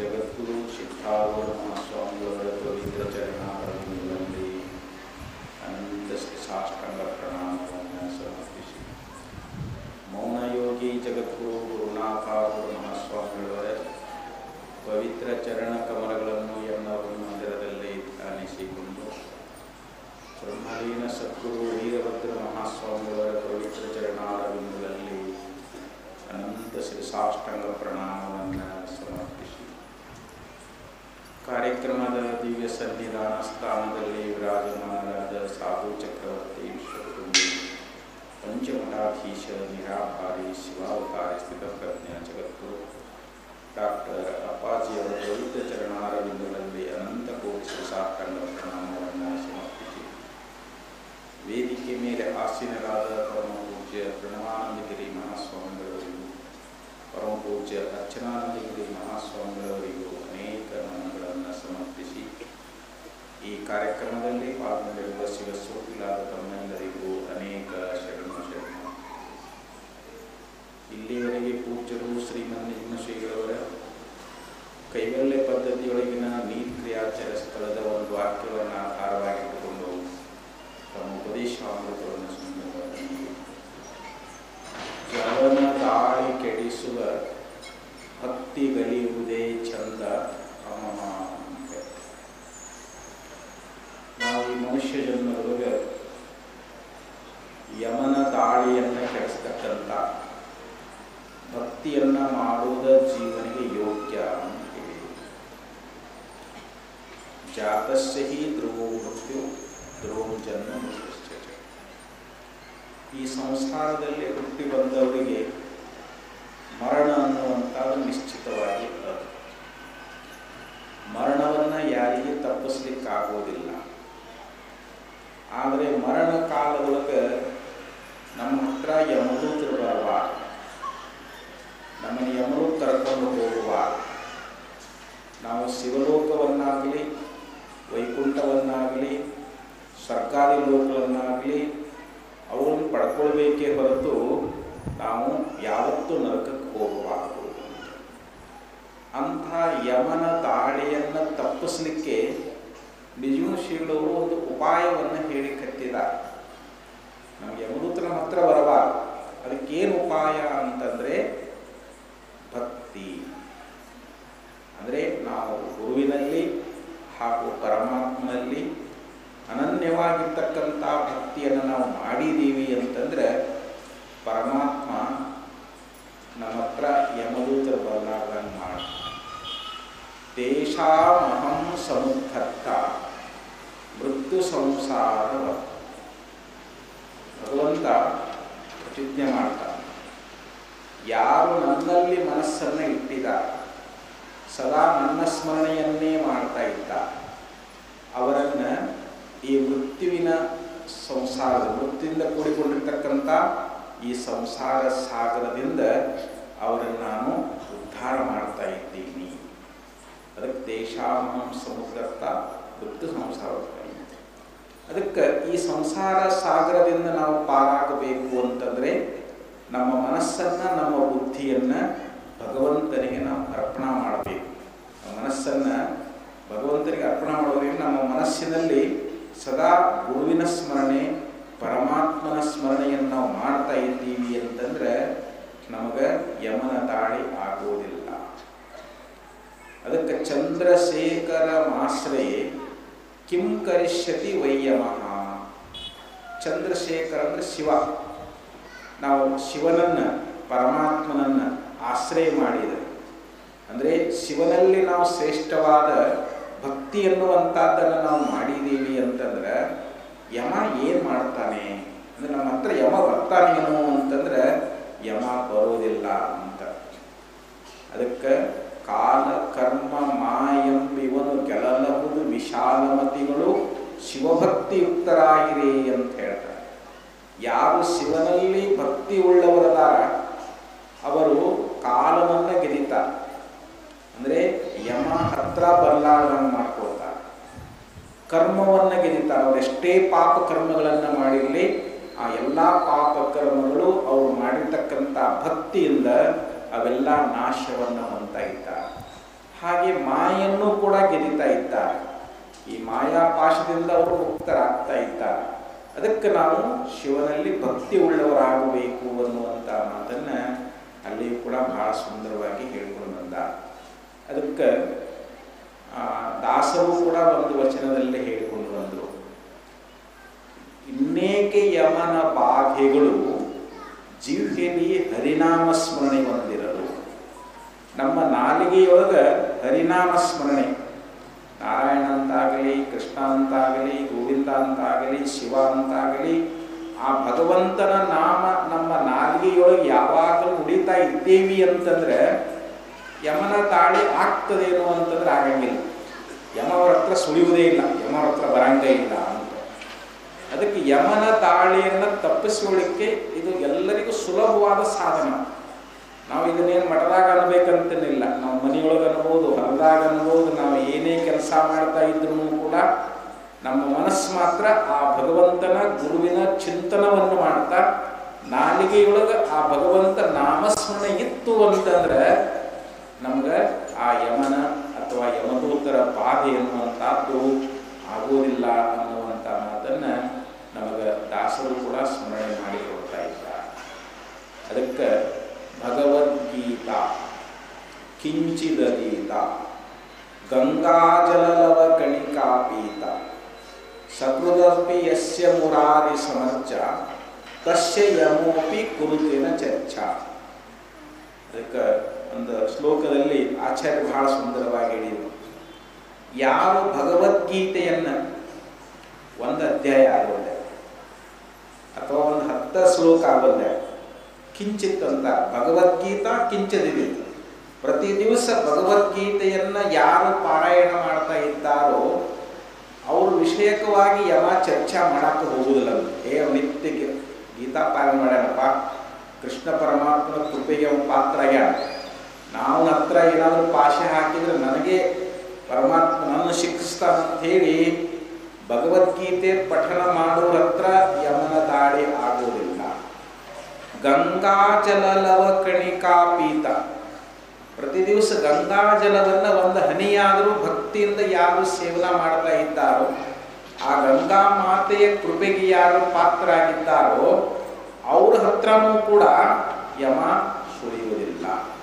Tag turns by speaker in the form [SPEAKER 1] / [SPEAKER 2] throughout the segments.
[SPEAKER 1] ಜಗದ್ಗುರು ಸಿದ್ಧಾರೂಢ ಮಹಾಸ್ವಾಮಿಯವರ ಪವಿತ್ರ ಚರಣಾರವಿಂದಗಳಲ್ಲಿ ಅನಂತ ಸಾಷ್ಟಾಂಗ ಪ್ರಣಾಮವನ್ನು ಸಮರ್ಪಿಸಿ ಮೌನಯೋಗಿ ಜಗದ್ಗುರು ಗುರುನಾಥಾರೂಢ ಮಹಾಸ್ವಾಮಿಯವರ ಪವಿತ್ರ ಚರಣ ಕಮಲಗಳನ್ನು ಎನ್ನವರು ಮಂದಿರದಲ್ಲಿ ಧ್ಯಾನಿಸಿಕೊಂಡು ಬ್ರಹ್ಮಲೀನ ಸದ್ಗುರು ವೀರಭದ್ರ ಮಹಾಸ್ವಾಮಿಯವರ ಪವಿತ್ರ ಚರಣಾರವಿಂದಗಳಲ್ಲಿ ಅನಂತ ಶ್ರೀ ಸಾಷ್ಟಾಂಗ ಪ್ರಣಾಮವನ್ನು ಸಮರ್ಪಿಸಿ ಕಾರ್ಯಕ್ರಮದ ದಿವ್ಯ ಸನ್ನಿಧಾನ ಸ್ಥಾನದಲ್ಲಿ ವಿರಾಜಮಾನರಾದ ಸಾಧು ಚಕ್ರವರ್ತಿ ವಿಶ್ವಕುಟುಂಬಿ ಪಂಚಮಠಾಧೀಶ ನಿರಾಭಾರಿ ಶಿವಾವತಾರಿ ಸ್ಥಿತಪ್ರಜ್ಞ ಜಗದ್ಗುರು ಡಾಕ್ಟರ್ ಅಪ್ಪಾಜಿಯವರ ಪವಿತ್ರ ಚರಣಾರವಿಂದಗಳಲ್ಲಿ ಅನಂತ ಕೋಟಿ ಶ್ರೀ ಸಾಷ್ಟಾಂಗ ಪ್ರಣಾಮವನ್ನು ಸಮರ್ಪಿಸಿ ವೇದಿಕೆ ಮೇಲೆ ಆಸೀನರಾದ ಪರಮ ಪೂಜ್ಯ ಪ್ರಣವಾನಂದಗಿರಿ ಮಹಾಸ್ವಾಮಿಗಳವರಿಗೂ ಪರಮ ಪೂಜ್ಯ ಅರ್ಚನಾನಂದಗಿರಿ ಮಹಾಸ್ವಾಮಿಗಳವರಿಗೂ ಅನೇಕ ನಮನಗಳನ್ನು ಸಮರ್ಪಿಸಿ ಈ ಕಾರ್ಯಕ್ರಮದಲ್ಲಿ ಪಾಲ್ಗೊಂಡಿರುವ ಶಿವಸ್ವರೂಪಿಗಳಾದ ತಮ್ಮೆಲ್ಲರಿಗೂ ಅನೇಕ ಶರಣ ಶರಣ ಇಲ್ಲಿಯವರೆಗೆ ಪೂಜ್ಯರು ಶ್ರೀಮನ್ ಶ್ರೀಗಳವರ ಕೈವಲ್ಯ ಪದ್ಧತಿಯೊಳಗಿನ ನೀತಿ ಕ್ರಿಯಾಚಾರ ಸ್ಥಳದ ಒಂದು ವಾಕ್ಯವನ್ನು ಆಧಾರವಾಗಿಟ್ಟುಕೊಂಡು ತಮ್ಮ ಉಪದೇಶಾಮೃತವನ್ನು ಸುಂದರವಾಗಿ ಜವನ ದಾಳಿ ಕೆಡಿಸುವ ಹತ್ತಿಗಲಿಯುವುದೇ ಚಂದ ಅಮಮ ಅಂತೆ. ನಾವು ಈ ಮನುಷ್ಯ ಜನ್ಮದೊಳಗೆ ಯಮನ ದಾಳಿಯನ್ನು ಕೆಡಿಸ್ತಕ್ಕಂಥ ಭಕ್ತಿಯನ್ನ ಮಾಡುವುದ ಜೀವನಿಗೆ ಯೋಗ್ಯ ಅಂತ ಹೇಳಿ ಜಾತಸ್ಯ ಹಿ ಧ್ರುವೋ ಮೃತ್ಯು ಧ್ರುವೋ ಜನ್ಮ ಮೃತ್ಯುಶ್ಚ. ಈ ಸಂಸಾರದಲ್ಲಿ ಹುಟ್ಟಿ ಬಂದವರಿಗೆ ಮರಣ ಅನ್ನುವಂಥದ್ದು ನಿಶ್ಚಿತವಾಗಿ ಅದು ಮರಣವನ್ನು ಯಾರಿಗೆ ತಪ್ಪಿಸ್ಲಿಕ್ಕಾಗೋದಿಲ್ಲ ಆದರೆ ಮರಣ ಕಾಲದೊಳಗೆ ನಮ್ಮ ಹತ್ರ ಯಮದೂತರು ಬರಬಾರ್ದು ನಮ್ಮನ್ನು ಯಮರು ಕರ್ಕೊಂಡು ಹೋಗುವ ನಾವು ಶಿವಲೋಕವನ್ನಾಗಲಿ ವೈಕುಂಠವನ್ನಾಗಲಿ ಸರ್ಕಾರಿ ಲೋಕವನ್ನಾಗಲಿ ಅವನ್ನು ಪಡ್ಕೊಳ್ಬೇಕೇ ಹೊರತು ನಾವು ಯಾವತ್ತೂ ನರಕಕ್ಕೆ ಹೋಗಬಾರದು ಅಂಥ ಯಮನ ದಾಳಿಯನ್ನು ತಪ್ಪಿಸ್ಲಿಕ್ಕೆ ನಿಜವೂ ಶ್ರೀಗಳವರು ಒಂದು ಉಪಾಯವನ್ನು ಹೇಳಿ ಕತ್ತಿದ್ದಾರೆ ನಮಗೆ ಯಮದೂತನ ಹತ್ರ ಬರಬಾರದು ಅದಕ್ಕೇನು ಉಪಾಯ ಅಂತಂದರೆ ಭಕ್ತಿ ಅಂದರೆ ನಾವು ಗುರುವಿನಲ್ಲಿ ಹಾಗೂ ಪರಮಾತ್ಮನಲ್ಲಿ ಅನನ್ಯವಾಗಿರ್ತಕ್ಕಂಥ ಭಕ್ತಿಯನ್ನು ನಾವು ಮಾಡಿದ್ದೀವಿ ಅಂತಂದರೆ ಪರಮಾತ್ಮ ನಮ್ಮ ಹತ್ರ ಯಮದೂತರು ಬರಲಾರ್ದಂಗೆ ಮಾಡಿ ತೇಷಾಮಹಂ ಸಮುದ್ಧತ್ತ ಮೃತ್ಯು ಸಂಸಾರ ಭಗವಂತ ಪ್ರತಿಜ್ಞೆ ಮಾಡ್ತಾನೆ ಯಾರು ನನ್ನಲ್ಲಿ ಮನಸ್ಸನ್ನು ಇಟ್ಟಿದ್ದಾರೆ ಸದಾ ನನ್ನ ಸ್ಮರಣೆಯನ್ನೇ ಮಾಡ್ತಾ ಇದ್ದ ಅವರನ್ನು ಈ ಮೃತ್ಯುವಿನ ಸಂಸಾರದ ಮೃತ್ಯುವಿಂದ ಕೂಡಿಕೊಂಡಿರ್ತಕ್ಕಂಥ ಈ ಸಂಸಾರ ಸಾಗರದಿಂದ ಅವರನ್ನು ನಾನು ಉದ್ಧಾರ ಮಾಡ್ತಾ ಇದ್ದೀನಿ ಅದಕ್ಕೆ ದೇಶಾಮಹಂ ಸಮುದ್ರತ್ತ ಮೃತ್ಯು ಸಂಸಾರ ಅದಕ್ಕೆ ಈ ಸಂಸಾರ ಸಾಗರದಿಂದ ನಾವು ಪಾರಾಗಬೇಕು ಅಂತಂದರೆ ನಮ್ಮ ಮನಸ್ಸನ್ನು ನಮ್ಮ ಬುದ್ಧಿಯನ್ನು ಭಗವಂತನಿಗೆ ನಾವು ಅರ್ಪಣೆ ಮಾಡಬೇಕು ನಮ್ಮ ಮನಸ್ಸನ್ನು ಭಗವಂತನಿಗೆ ಅರ್ಪಣೆ ಮಾಡೋದ್ರಿಂದ ನಮ್ಮ ಮನಸ್ಸಿನಲ್ಲಿ ಸದಾ ಗುರುವಿನ ಸ್ಮರಣೆ ಪರಮಾತ್ಮನ ಸ್ಮರಣೆಯನ್ನು ನಾವು ಮಾಡ್ತಾ ಇದ್ದೀವಿ ಅಂತಂದ್ರೆ ನಮಗೆ ಯಮನ ದಾಳಿ ಆಗೋದಿಲ್ಲ ಅದಕ್ಕೆ ಚಂದ್ರಶೇಖರ ಮಾಶ್ರಯೇ ಕಿಂ ಕರಿಷ್ಯತಿ ವೈಯಮಃ ಚಂದ್ರಶೇಖರ ಅಂದರೆ ಶಿವ ನಾವು ಶಿವನನ್ನು ಪರಮಾತ್ಮನನ್ನು ಆಶ್ರಯ ಮಾಡಿದರೆ ಅಂದರೆ ಶಿವನಲ್ಲಿ ನಾವು ಶ್ರೇಷ್ಠವಾದ ಭಕ್ತಿ ಎನ್ನುವಂಥದ್ದನ್ನು ನಾವು ಮಾಡಿದ್ದೀವಿ ಅಂತಂದ್ರೆ ಯಮ ಏನು ಮಾಡ್ತಾನೆ ಅಂದರೆ ನಮ್ಮ ಹತ್ರ ಯಮ ಬರ್ತಾನೇನು ಅಂತಂದ್ರೆ ಯಮ ಬರೋದಿಲ್ಲ ಅಂತ ಅದಕ್ಕೆ ಕಾಲ ಕರ್ಮ ಮಾಯಂಬಿವನು ಗೆಲ್ಲಬಹುದು ವಿಶಾಲಮತಿಗಳು ಶಿವಭಕ್ತಿಯುಕ್ತರಾಗಿರಿ ಅಂತ ಹೇಳ್ತಾರೆ ಯಾರು ಶಿವನಲ್ಲಿ ಭಕ್ತಿ ಉಳ್ಳವರದಾರ ಅವರು ಕಾಲವನ್ನು ಗೆದಿತಾರೆ ಅಂದರೆ ಯಮ ಹತ್ರ ಬರಲಾರ್ದಂಗೆ ಮಾಡ್ಕೊಳ್ತಾರೆ ಕರ್ಮವನ್ನು ಗೆದಿತಾರೆ ಅವ್ರು ಎಷ್ಟೇ ಪಾಪ ಕರ್ಮಗಳನ್ನು ಮಾಡಿರಲಿ ಆ ಎಲ್ಲ ಪಾಪ ಕರ್ಮಗಳು ಅವರು ಮಾಡಿರ್ತಕ್ಕಂಥ ಭಕ್ತಿಯಿಂದ ಅವೆಲ್ಲ ನಾಶವನ್ನು ಹೊಂದ್ತಾ ಇದ್ದಾರೆ ಹಾಗೆ ಮಾಯನ್ನು ಕೂಡ ಗೆದಿತಾ ಇದ್ದಾರೆ ಈ ಮಾಯಾಪಾಶದಿಂದ ಅವರು ಮುಕ್ತರಾಗ್ತಾ ಇದ್ದಾರೆ ಅದಕ್ಕೆ ನಾವು ಶಿವನಲ್ಲಿ ಭಕ್ತಿ ಉಳ್ಳವರಾಗಬೇಕು ಅನ್ನುವಂಥ ಮಾತನ್ನ ಅಲ್ಲಿಯೂ ಕೂಡ ಬಹಳ ಸುಂದರವಾಗಿ ಹೇಳ್ಕೊಂಡು ಬಂದ ಅದಕ್ಕೆ ಆ, ದಾಸರು ಕೂಡ ಒಂದು ವಚನದಲ್ಲಿ ಹೇಳಿಕೊಂಡು ಬಂದರು ಇನ್ನೇಕೆ ಯಮನ ಬಾಧೆಗಳು ಜೀವಿಯಲ್ಲಿ ಹರಿನಾಮ ಸ್ಮರಣೆ ಹೊಂದಿರಲು ನಮ್ಮ ನಾಲಿಗೆಯೊಳಗೆ ಹರಿನಾಮ ಸ್ಮರಣೆ ನಾರಾಯಣ ಅಂತಾಗಲಿ ಕೃಷ್ಣ ಅಂತಾಗಲಿ ಗೋವಿಂದ ಅಂತಾಗಲಿ ಶಿವ ಅಂತಾಗಲಿ ಆ ಭಗವಂತನ ನಾಮ ನಮ್ಮ ನಾಲಿಗೆಯೊಳಗೆ ಯಾವಾಗಲೂ ನುಡಿತಾ ಇದ್ದೇವಿ ಅಂತಂದ್ರೆ ಯಮನ ತಾಳಿ ಆಗ್ತದೇನೋ ಅಂತಂದ್ರೆ ಆಗಂಗಿಲ್ಲ ಯಮವರ ಹತ್ರ ಸುಳಿಯುವುದೇ ಇಲ್ಲ ಯಮವರ ಹತ್ರ ಬರಂಗೇ ಇಲ್ಲ ಅಂತ ಅದಕ್ಕೆ ಯಮನ ದಾಳಿಯನ್ನು ತಪ್ಪಿಸ್ಕೊಳ್ಳಿಕ್ಕೆ ಇದು ಎಲ್ಲರಿಗೂ ಸುಲಭವಾದ ಸಾಧನ ನಾವು ಇದನ್ನೇನು ಮಠದಾಗ ಅನ್ಬೇಕಂತೇನಿಲ್ಲ ನಾವು ಮನೆಯೊಳಗೆ ಅನ್ಬೋದು ಹೊರದಾಗ ಅನ್ಬೋದು ನಾವು ಏನೇ ಕೆಲಸ ಮಾಡ್ತಾ ಇದ್ರೂ ಕೂಡ ನಮ್ಮ ಮನಸ್ಸು ಮಾತ್ರ ಆ ಭಗವಂತನ ಗುರುವಿನ ಚಿಂತನವನ್ನು ಮಾಡ್ತಾ ನಾಲಿಗೆಯೊಳಗೆ ಆ ಭಗವಂತ ನಾಮಸ್ಮರಣೆ ಇತ್ತು ಅಂತಂದ್ರೆ ನಮ್ಗೆ ಆ ಯಮನ ಅಥವಾ ಯಮದೂತರ ಬಾಧೆ ಎನ್ನುವಂಥದ್ದು ಆಗೋದಿಲ್ಲ ಅನ್ನುವಂಥ ಮಾತನ್ನು ನಮಗೆ ದಾಸರು ಕೂಡ ಸ್ಮರಣೆ ಮಾಡಿಕೊಡ್ತಾ ಇದ್ದಾರೆ ಅದಕ್ಕೆ ಭಗವದ್ಗೀತಾ ಕಿಂಚಿದಗೀತ ಗಂಗಾಜಲಲವ ಕಣಿಕಾಪೀತ ಸಕೃದಪಿ ಯಸ್ಯ ಮುರಾರಿ ಸಮರ್ಚ ತಸ್ಯ ಯಮೋಪಿ ಕುರುತಿನ ಚರ್ಚಾ ಅದಕ್ಕೆ ಒಂದು ಶ್ಲೋಕದಲ್ಲಿ ಆಚಾರ್ಯ ಬಹಳ ಸುಂದರವಾಗಿ ಹೇಳಿದರು ಯಾವ ಭಗವದ್ಗೀತೆಯನ್ನು ಒಂದು ಅಧ್ಯಾಯ ಆಗೋದೆ ಅಥವಾ ಒಂದು ಹತ್ತ ಶ್ಲೋಕ ಆಗೋದೆ ಕಿಂಚಿತ್ ಅಂತ ಭಗವದ್ಗೀತಾ ಕಿಂಚಿದಿದೆ ಪ್ರತಿ ದಿವಸ ಭಗವದ್ಗೀತೆಯನ್ನ ಯಾರು ಪಾರಾಯಣ ಮಾಡ್ತಾ ಇದ್ದಾರೋ ಅವರು ವಿಷಯಕವಾಗಿ ಯಮ ಚರ್ಚಾ ಮಾಡಕ್ಕೆ ಹೋಗುದಿಲ್ಲ ಅದು. ಏ ಅವ್ನು ನಿತ್ಯ ಗಿ- ಗೀತಾ ಪಾರಾಯಣ ಮಾಡ್ಯಾನಪ್ಪ ಕೃಷ್ಣ ಪರಮಾತ್ಮನ ಕೃಪೆಗೆ ಅವನು ಪಾತ್ರ ಆಗ್ಯಾನ ನಾವು ಹತ್ರ ಏನಾದರೂ ಪಾಶೆ ಹಾಕಿದ್ರೆ ನನಗೆ ಪರಮಾತ್ಮ ನನ್ನ ಶಿಕ್ಷಿಸ್ತಾನ ಅಂತ ಹೇಳಿ ಭಗವದ್ಗೀತೆ ಪಠನ ಮಾಡೋರ ಹತ್ರ ಯಮನ ದಾಳಿ ಆಗೋದಿಲ್ಲ ಗಂಗಾಜಲಲವ ಕಣಿಕಾಪೀತ ಪ್ರತಿ ದಿವಸ ಗಂಗಾಜಲವನ್ನ ಒಂದು ಹನಿಯಾದರೂ ಭಕ್ತಿಯಿಂದ ಯಾರು ಸೇವನೆ ಮಾಡ್ತಾ ಇದ್ದಾರೋ ಆ ಗಂಗಾ ಮಾತೆಯ ಕೃಪೆಗೆ ಯಾರು ಪಾತ್ರರಾಗಿದ್ದಾರೋ ಅವ್ರ ಹತ್ರನೂ ಕೂಡ ಯಮ ಸುಳಿಯುವುದಿಲ್ಲ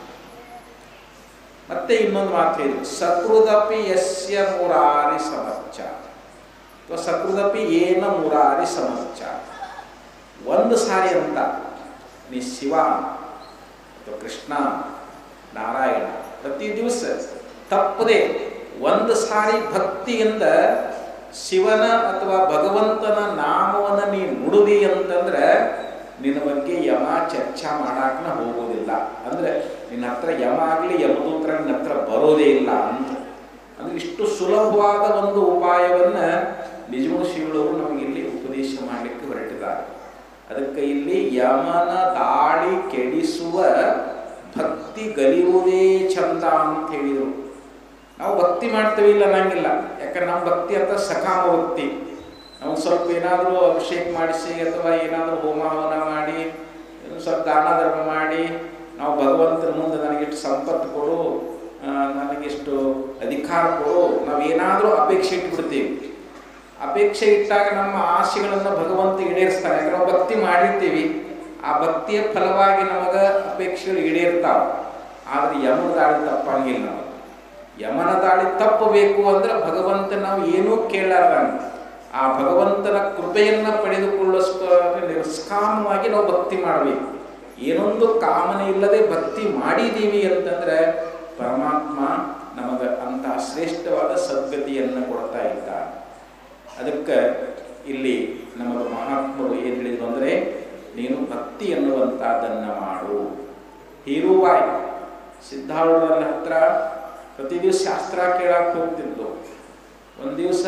[SPEAKER 1] ಮತ್ತೆ ಇನ್ನೊಂದು ಮಾತು ಇದೆ ಸಕೃದಪಿ ಯಸ್ಯ ಮುರಾರಿ ಸಮರ್ಚ ಅಥವಾ ಸಕೃದಪಿ ಏನ ಮುರಾರಿ ಸಮರ್ಚ ಒಂದು ಸಾರಿ ಅಂತ ನೀ ಶಿವ ಅಥವಾ ಕೃಷ್ಣ ನಾರಾಯಣ ಪ್ರತಿ ದಿವಸ ತಪ್ಪದೆ ಒಂದು ಸಾರಿ ಭಕ್ತಿಯಿಂದ ಶಿವನ ಅಥವಾ ಭಗವಂತನ ನಾಮವನ್ನು ನೀ ನುಡುದಿ ಅಂತಂದ್ರೆ ನಿನ್ನ ಬಗ್ಗೆ ಯಮ ಚರ್ಚಾ ಮಾಡಾಕನ ಹೋಗೋದಿಲ್ಲ ಅಂದ್ರೆ ನಿನ್ನ ಹತ್ರ ಯಮ ಆಗಲಿ ಯಮದೂತ್ರ ನಿನ್ನ ಹತ್ರ ಬರೋದೇ ಇಲ್ಲ ಅಂತ ಅಂದ್ರೆ ಇಷ್ಟು ಸುಲಭವಾದ ಒಂದು ಉಪಾಯವನ್ನ ನಿಜವೂ ಶಿವಳವರು ನಮಗೆ ಇಲ್ಲಿ ಉಪದೇಶ ಮಾಡಲಿಕ್ಕೆ ಹೊರಟಿದ್ದಾರೆ ಅದಕ್ಕೆ ಇಲ್ಲಿ ಯಮನ ದಾಳಿ ಕೆಡಿಸುವ ಭಕ್ತಿ ಗಲಿಯುವುದೇ ಚಂದ ಅಂತ ಹೇಳಿದರು ನಾವು ಭಕ್ತಿ ಮಾಡ್ತೇವೆ ಇಲ್ಲ ಅನ್ನಂಗಿಲ್ಲ ಯಾಕಂದ್ರೆ ನಮ್ಮ ಭಕ್ತಿ ಅಂತ ಸಕಾಮ ಭಕ್ತಿ ನಾವು ಸ್ವಲ್ಪ ಏನಾದರೂ ಅಭಿಷೇಕ ಮಾಡಿಸಿ ಅಥವಾ ಏನಾದರೂ ಹೋಮ ಹವನ ಮಾಡಿ ಏನೋ ಸ್ವಲ್ಪ ದಾನ ಧರ್ಮ ಮಾಡಿ ನಾವು ಭಗವಂತನ ಮುಂದೆ ನನಗಿಷ್ಟು ಸಂಪತ್ತು ಕೊಡು ಆ, ನನಗಿಷ್ಟು ಅಧಿಕಾರ ಕೊಡು ನಾವು ಏನಾದರೂ ಅಪೇಕ್ಷೆ ಇಟ್ಬಿಡ್ತೀವಿ ಅಪೇಕ್ಷೆ ಇಟ್ಟಾಗ ನಮ್ಮ ಆಸೆಗಳನ್ನು ಭಗವಂತ ಈಡೇರಿಸ್ತಾನೆ ಯಾಕಂದ್ರೆ ನಾವು ಭಕ್ತಿ ಮಾಡಿರ್ತೀವಿ ಆ ಭಕ್ತಿಯ ಫಲವಾಗಿ ನಮಗೆ ಅಪೇಕ್ಷೆಗಳು ಈಡೇರ್ತಾವ ಆದ್ರೆ ಯಮನ ದಾಳಿ ತಪ್ಪಂಗಿಲ್ಲ ನಮಗೆ ಯಮನ ದಾಳಿ ತಪ್ಪಬೇಕು ಅಂದ್ರೆ ಭಗವಂತ ನಾವು ಏನೂ ಕೇಳಾರ್ದಂಗೆ ಆ ಭಗವಂತನ ಕೃಪೆಯನ್ನು ಪಡೆದುಕೊಳ್ಳೋಸ್ಕರ ನಿಷ್ಕಾಮವಾಗಿ ನಾವು ಭಕ್ತಿ ಮಾಡಬೇಕು ಏನೊಂದು ಕಾಮನೆ ಇಲ್ಲದೆ ಭಕ್ತಿ ಮಾಡಿದ್ದೀವಿ ಅಂತಂದ್ರೆ ಪರಮಾತ್ಮ ನಮಗೆ ಅಂತಹ ಶ್ರೇಷ್ಠವಾದ ಸದ್ಗತಿಯನ್ನು ಕೊಡ್ತಾ ಇದ್ದಾನೆ ಅದಕ್ಕೆ ಇಲ್ಲಿ ನಮಗೆ ಮಹಾತ್ಮರು ಏನು ಹೇಳಿದ್ರು ಅಂದರೆ ನೀನು ಭಕ್ತಿ ಎನ್ನುವಂಥದ್ದನ್ನು ಮಾಡು ಹೀರುವಾಯ್ ಸಿದ್ಧಾರೂಢರ ಹತ್ರ ಪ್ರತಿ ದಿವಸ ಶಾಸ್ತ್ರ ಕೇಳಕ್ಕೆ ಹೋಗ್ತಿದ್ದು ಒಂದು ದಿವಸ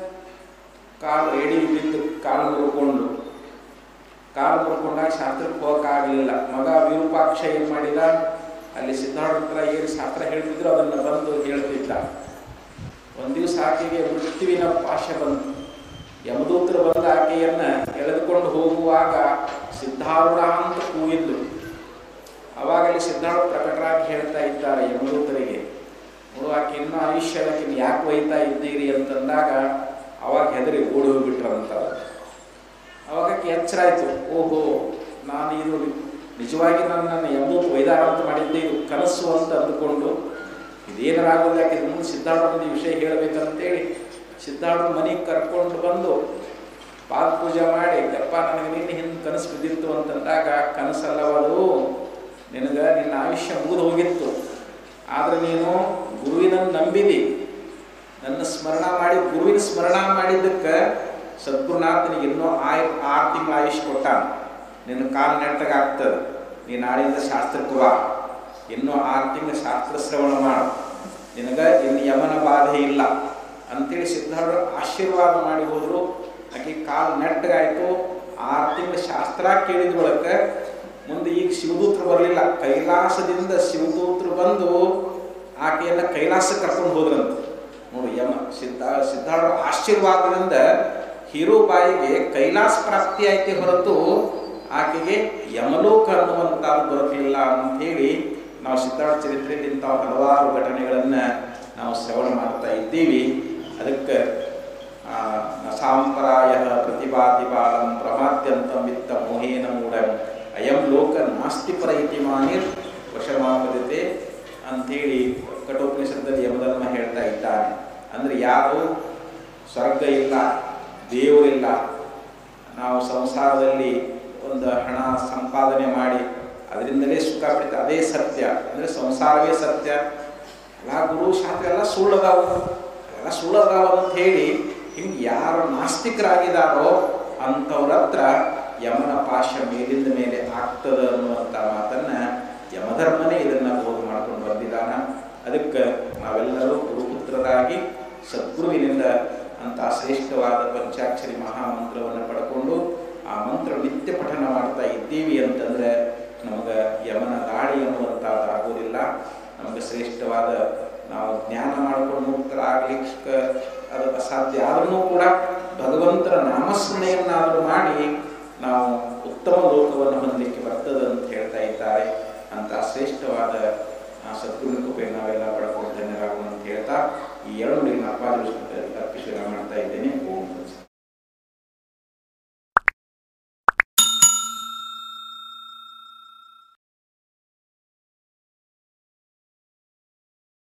[SPEAKER 1] ಕಾಲು ಎಡಿ ಬಿದ್ದು ಕಾಲು ಮುರ್ಕೊಂಡು ಕಾಲು ಮುರ್ಕೊಂಡಾಗ ಶಾಸ್ತ್ರಕ್ಕೆ ಹೋಗಕ್ಕಾಗಲಿಲ್ಲ ಮಗ ವಿರೂಪಾಕ್ಷ ಏನು ಮಾಡಿದ ಅಲ್ಲಿ ಸಿದ್ಧಾರ್ಥ ಹತ್ರ ಏನು ಶಾಸ್ತ್ರ ಹೇಳ್ತಿದ್ರು ಅದನ್ನು ಬಂದು ಹೇಳ್ತಿದ್ದ ಒಂದು ದಿವಸ ಆಕೆಗೆ ಮೃತ್ಯುವಿನ ಪಾಶ ಬಂತು ಯಮದೂತರು ಬಂದ ಆಕೆಯನ್ನ ಎಳೆದುಕೊಂಡು ಹೋಗುವಾಗ ಸಿದ್ಧಾರೂಢ ಅಂತ ಕೂಗಿದ್ದು ಅವಾಗ ಅಲ್ಲಿ ಸಿದ್ಧಾರ್ಥ ಪ್ರಕಟರಾಗಿ ಹೇಳ್ತಾ ಇದ್ದಾರೆ ಯಮದೂತರಿಗೆ ನೋಡು ಆಕೆ ಇನ್ನೂ ಆಯುಷ್ಯ ಆಕೆ ಯಾಕೆ ಒಯ್ತಾ ಇದ್ದೀರಿ ಅಂತಂದಾಗ ಅವಾಗ ಹೆದರಿ ಓಡಿ ಹೋಗ್ಬಿಟ್ರಂತ ಅವಾಗ ಆಕೆ ಎಚ್ಚರ ಆಯಿತು ಓಹೋ ನಾನು ಇದು ನಿಜವಾಗಿ ನನ್ನನ್ನು ಎಂದೂ ಒಯ್ದಾರ ಅಂತ ಮಾಡಿದ್ದೆ ಇದು ಕನಸು ಅಂತ ಅಂದುಕೊಂಡು ಇದೇನರಾಗೋದು ಯಾಕೆ ಇದು ಮುಂದೆ ಸಿದ್ಧಾರ್ಥ ಮಂದಿ ವಿಷಯ ಹೇಳಬೇಕಂತೇಳಿ ಸಿದ್ಧಾರ್ಥ ಮನೆಗೆ ಕರ್ಕೊಂಡು ಬಂದು ಪಾದ ಪೂಜೆ ಮಾಡಿ ಯಪ್ಪ ನನಗೆ ನಿನ್ನೆ ಹಿಂದೆ ಕನಸು ಬಿದ್ದಿತ್ತು ಅಂತಂದಾಗ ಕನಸಲ್ಲವದು ನಿನಗೆ ನಿನ್ನ ಆಯುಷ್ಯ ಮುಗಿದು ಹೋಗಿತ್ತು ಆದರೆ ನೀನು ಗುರುವಿನನ್ನು ನಂಬಿದಿ ನನ್ನ ಸ್ಮರಣ ಮಾಡಿ ಗುರುವಿನ ಸ್ಮರಣ ಮಾಡಿದ್ದಕ್ಕೆ ಸದ್ಗುರುನಾಥನಿಗೆ ಇನ್ನೂ ಆಯ್ ಆರು ತಿಂಗಳ ಆಯುಷ್ ಕೊಟ್ಟ ನಿನ್ನ ಕಾಲು ನೆಟ್ಟಗಾಗ್ತದೆ ನೀ ನಾಳೆಯಿಂದ ಶಾಸ್ತ್ರಕ್ಕೆ ಬಾ ಇನ್ನೂ ಆರು ತಿಂಗಳ ಶಾಸ್ತ್ರ ಶ್ರವಣ ಮಾಡು ನಿನಗೆ ಇನ್ನು ಯಮನ ಬಾಧೆ ಇಲ್ಲ ಅಂತೇಳಿ ಸಿದ್ಧಾರೂಢರು ಆಶೀರ್ವಾದ ಮಾಡಿ ಹೋದರು ಆಕೆ ಕಾಲು ನೆಟ್ಟಗಾಯಿತು ಆರು ತಿಂಗಳ ಶಾಸ್ತ್ರ ಕೇಳಿದ ಬಳಿಕ ಮುಂದೆ ಈಗ ಶಿವದೂತರು ಬರಲಿಲ್ಲ ಕೈಲಾಸದಿಂದ ಶಿವದೂತರು ಬಂದು ಆಕೆಯನ್ನು ಕೈಲಾಸಕ್ಕೆ ಕರ್ಕೊಂಡು ಹೋದ್ರಂತೆ ನೋಡು ಯಮ ಸಿದ್ಧ ಸಿದ್ಧಾರೂಢರ ಆಶೀರ್ವಾದದಿಂದ ಹೀರೋಬಾಯಿಗೆ ಕೈಲಾಸ ಪ್ರಾಪ್ತಿ ಆಯ್ತೆ ಹೊರತು ಆಕೆಗೆ ಯಮಲೋಕ ಅನ್ನುವಂಥದ್ದು ಬರಲಿಲ್ಲ ಅಂಥೇಳಿ ನಾವು ಸಿದ್ಧಾರ್ಥ ಚರಿತ್ರೆಯಲ್ಲಿ ಇಂಥ ಹಲವಾರು ಘಟನೆಗಳನ್ನು ನಾವು ಶ್ರವಣ ಮಾಡ್ತಾ ಇದ್ದೀವಿ ಅದಕ್ಕೆ ಸಾಂಪ್ರಾಯ ಪ್ರತಿಭಾತಿ ಬಾಲಂ ಪ್ರಮಾದ್ಯಂತಂ ವಿತ್ತ ಮೋಹೇನ ಮೂಢಂ ಅಯಂ ಲೋಕ ನಾಸ್ತಿ ಪರ ಇತಿ ಮಾನಿರ್ ವಶಮಾಪದತೆ ಅಂಥೇಳಿ ಕಠೋಪನಿಷತ್ತಲ್ಲಿ ಯಮಧರ್ಮ ಹೇಳ್ತಾ ಇದ್ದಾನೆ ಅಂದರೆ ಯಾರು ಸ್ವರ್ಗ ಇಲ್ಲ ದೇವರಿಲ್ಲ ನಾವು ಸಂಸಾರದಲ್ಲಿ ಒಂದು ಹಣ ಸಂಪಾದನೆ ಮಾಡಿ ಅದರಿಂದಲೇ ಸುಖ ಪಡಿತ ಅದೇ ಸತ್ಯ ಅಂದರೆ ಸಂಸಾರವೇ ಸತ್ಯ ಎಲ್ಲ ಗುರು ಶಾಸ್ತ್ರ ಎಲ್ಲ ಸುಳ್ಳದಾವು ಎಲ್ಲ ಸುಳ್ಳದಾವ ಅಂತ ಹೇಳಿ ಹಿಂಗೆ ಯಾರು ನಾಸ್ತಿಕರಾಗಿದ್ದಾರೋ ಅಂಥವ್ರ ಹತ್ರ ಯಮನ ಪಾಶ ಮೇಲಿಂದ ಮೇಲೆ ಆಗ್ತದ ಅನ್ನುವಂಥ ಮಾತನ್ನ ಯಮಧರ್ಮನೇ ಇದನ್ನ ಬೋಧ ಮಾಡ್ಕೊಂಡು ಬಂದಿದ್ದಾನ ಅದಕ್ಕೆ ನಾವೆಲ್ಲರೂ ಗುರುಪುತ್ರರಾಗಿ ಸದ್ಗುರುವಿನಿಂದ ಅಂತ ಶ್ರೇಷ್ಠವಾದ ಪಂಚಾಕ್ಷರಿ ಮಹಾಮಂತ್ರವನ್ನು ಪಡ್ಕೊಂಡು ಆ ಮಂತ್ರ ನಿತ್ಯ ಪಠನ ಮಾಡ್ತಾ ಇದ್ದೀವಿ ಅಂತಂದ್ರೆ ನಮಗೆ ಯಮನ ದಾಳಿ ಅನ್ನುವಂಥದ್ದು ಆಗೋದಿಲ್ಲ ನಮಗೆ ಶ್ರೇಷ್ಠವಾದ ನಾವು ಜ್ಞಾನ ಮಾಡ್ಕೊಂಡು ಮುಕ್ತರಾಗ್ಲಿಕ್ಕೆ ಅದು ಅಸಾಧ್ಯ ಆದ್ರೂ ಕೂಡ ಭಗವಂತನ ನಾಮಸ್ಮರಣೆಯನ್ನಾದರೂ ಮಾಡಿ ನಾವು ಉತ್ತಮ ಲೋಕವನ್ನು ಹೊಂದಲಿಕ್ಕೆ ಬರ್ತದೆ ಅಂತ ಹೇಳ್ತಾ ಇದ್ದಾರೆ ಅಂತ ಶ್ರೇಷ್ಠವಾದ ಆ ಸದ್ಗುರು ಕೃಪೆ ನಾವೆಲ್ಲ ಪಡ್ಕೊಂಡು ಧನ್ಯರಾಗೋಣ ಅಂತ ಹೇಳ್ತಾ ಈ ಎರಡು ನುಡಿ ಅಪ್ಪಾಜಿ ಅರ್ಪಿಸಿ ಮಾಡ್ತಾ ಇದ್ದೀವಿ